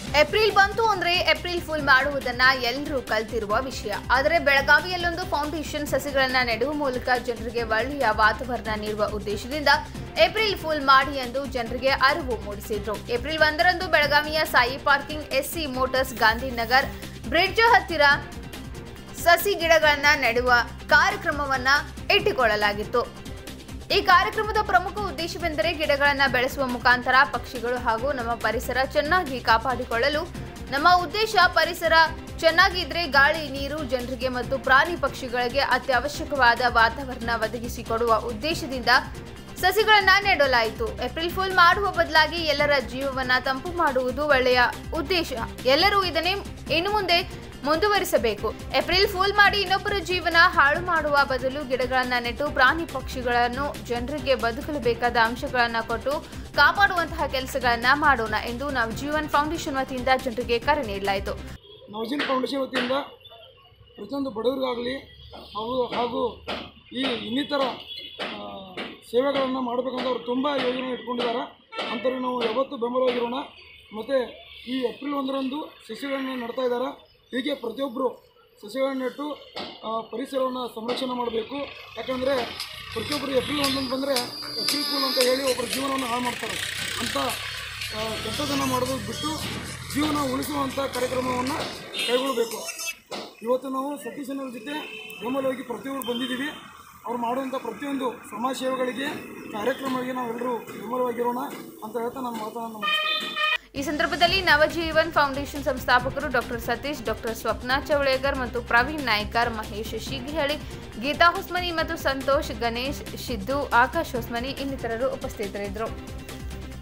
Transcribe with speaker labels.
Speaker 1: April ಬಂತು ಅಂದ್ರೆ April full ಮಾಡುವುದನ್ನ ಎಲ್ಲರೂ ಕಲ್ತಿರುವ ವಿಷಯ ಆದರೆ ಬೆಳಗಾವಿಯಲ್ಲೊಂದು ಫೌಂಡೇಶನ್ ಸಸಿಗಳನ್ನ ನೆಡುವ ಮೂಲಕ ಜನರಿಗೆ ಒಳ್ಳೆಯ ವಾತಾವರಣ ನೀಡುವ ಉದ್ದೇಶದಿಂದ ಏಪ್ರಿಲ್ ಫುಲ್ ಮಾಡಿ ಎಂದು ಜನರಿಗೆ ಅರಿವು ಮೂಡಿಸಿದ್ರು ಏಪ್ರಿಲ್ ಒಂದರಂದು ಬೆಳಗಾವಿಯ Sai parking SC motors Gandhinagar bridge ಹತ್ತಿರ ಸಸಿ ಗಿಡಗಳನ್ನ ನೆಡುವ ಕಾರ್ಯಕ್ರಮವನ್ನ ಇಟ್ಟುಕೊಳ್ಳಲಾಗಿತ್ತು ಈ ಕಾರ್ಯಕ್ರಮದ ಪ್ರಮುಖ ಉದ್ದೇಶವೆಂದರೆ ಗಿಡಗಳನ್ನು ಬೆಳೆಸುವ ಮುಖಾಂತರ ಪಕ್ಷಿಗಳು ಹಾಗೂ ನಮ್ಮ ಪರಿಸರ ಚೆನ್ನಾಗಿ ಕಾಪಾಡಿಕೊಳ್ಳಲು ನಮ್ಮ ಉದ್ದೇಶ ಪರಿಸರ ಚೆನ್ನಾಗಿದ್ರೆ ಗಾಳಿ ನೀರು ಜನರಿಗೆ ಮತ್ತು ಪ್ರಾಣಿ ಪಕ್ಷಿಗಳಿಗೆ ಅತ್ಯವಶ್ಯಕವಾದ ವಾತಾವರಣ ಒದಗಿಸಿಕೊಡುವ ಉದ್ದೇಶದಿಂದ ಸಸಿಗಳನ್ನ ನೆಡಲಾಯಿತು ಏಪ್ರಿಲ್ ಫುಲ್ ಮಾಡುವ ಬದಲಾಗಿ ಎಲ್ಲರ ಜೀವವನ್ನ ತಂಪು ಮಾಡುವುದು ಒಳ್ಳೆಯ ಉದ್ದೇಶ ಎಲ್ಲರೂ ಇದನ್ನೇ ಇನ್ನು ಮುಂದೆ ಮುಂದುವರಿಸಬೇಕು ಏಪ್ರಿಲ್ ಫೂಲ್ ಮಾಡಿ ಇನ್ನೊಬ್ಬರ ಜೀವನ ಹಾಳು ಮಾಡುವ ಬದಲು ಗಿಡಗಳನ್ನ ನೆಟ್ಟು ಪ್ರಾಣಿ ಪಕ್ಷಿಗಳನ್ನು ಜನರಿಗೆ ಬದುಕಲು ಬೇಕಾದ ಅಂಶಗಳನ್ನ ಕೊಟ್ಟು ಕಾಪಾಡುವಂತಹ ಕೆಲಸಗಳನ್ನ ಮಾಡೋಣ ಎಂದು ನಾವು ಜೀವನ್ ಫೌಂಡೇಶನ್ ವತಿಯಿಂದ ಜನರಿಗೆ ಕರೆ ನೀಡಲಾಯಿತು
Speaker 2: ನವಜೀನ್ ಫೌಂಡೇಶನ್ ವತಿಯಿಂದ ಪ್ರತಿಯೊಂದು ಬಡವರಿಗಾಗಲಿ ಹಾಗೂ ಹಾಗೂ ಈ ಇನ್ನಿತರ ಸೇವೆಗಳನ್ನು ಮಾಡಬೇಕಂತ ಅವರು ತುಂಬ ಯೋಜನೆ ಇಟ್ಕೊಂಡಿದ್ದಾರೆ ಅಂಥವ್ರಿಗೆ ನಾವು ಯಾವತ್ತೂ ಬೆಂಬಲವಾಗಿರೋಣ ಮತ್ತು ಈ ಏಪ್ರಿಲ್ ಒಂದರಂದು ಸಸಿಗಳನ್ನು ನೆಡ್ತಾ ಇದ್ದಾರೆ ಹೀಗೆ ಪ್ರತಿಯೊಬ್ಬರು ಸಸಿಗಳನ್ನು ನೆಟ್ಟು ಆ, ಪರಿಸರವನ್ನು ಸಂರಕ್ಷಣೆ ಮಾಡಬೇಕು ಯಾಕಂದರೆ ಪ್ರತಿಯೊಬ್ಬರು ಏಪ್ರಿಲ್ ಒಂದೊಂದು ಬಂದರೆ ಏಪ್ರಿಲ್ ಫೂಲ್ ಅಂತ ಹೇಳಿ ಒಬ್ಬರ ಜೀವನವನ್ನು ಹಾಳು ಮಾಡ್ತಾರೆ ಅಂಥ ಆ, ಕೆಟ್ಟದನ್ನು ಮಾಡೋದು ಬಿಟ್ಟು ಜೀವನ ಉಳಿಸುವಂಥ ಕಾರ್ಯಕ್ರಮವನ್ನು ಕೈಗೊಳ್ಳಬೇಕು ಇವತ್ತು ನಾವು ಸತೀಶನವ್ರ ಜೊತೆ ಬೆಂಬಲವಾಗಿ ಪ್ರತಿಯೊಬ್ಬರು ಬಂದಿದ್ದೀವಿ ಅವ್ರು ಮಾಡುವಂಥ ಪ್ರತಿಯೊಂದು ಸಮಾಜ ಸೇವೆಗಳಿಗೆ ಕಾರ್ಯಕ್ರಮಗಳಿಗೆ ನಾವೆಲ್ಲರೂ ಬೆಂಬಲವಾಗಿರೋಣ ಅಂತ ಹೇಳ್ತಾ ನಾನು ಮಾತನ್ನು ಮುಗಿಸ್ತೇನೆ
Speaker 1: ಈ ಸಂದರ್ಭದಲ್ಲಿ ನವಜೀವನ್ ಫೌಂಡೇಶನ್ ಸಂಸ್ಥಾಪಕರು ಡಾಕ್ಟರ್ ಸತೀಶ್ ಡಾಕ್ಟರ್ ಸ್ವಪ್ನ ಚೌಳೇಕರ್ ಮತ್ತು ಪ್ರವೀಣ್ ನಾಯ್ಕರ್ ಮಹೇಶ್ ಶೀಗಿಹಳ್ಳಿ ಗೀತಾ ಹೊಸ್ಮನಿ ಮತ್ತು ಸಂತೋಷ್ ಗಣೇಶ್ ಶಿದ್ದು ಆಕಾಶ್ ಹೊಸ್ಮನಿ ಇನ್ನಿತರರು ಉಪಸ್ಥಿತರಿದ್ದರು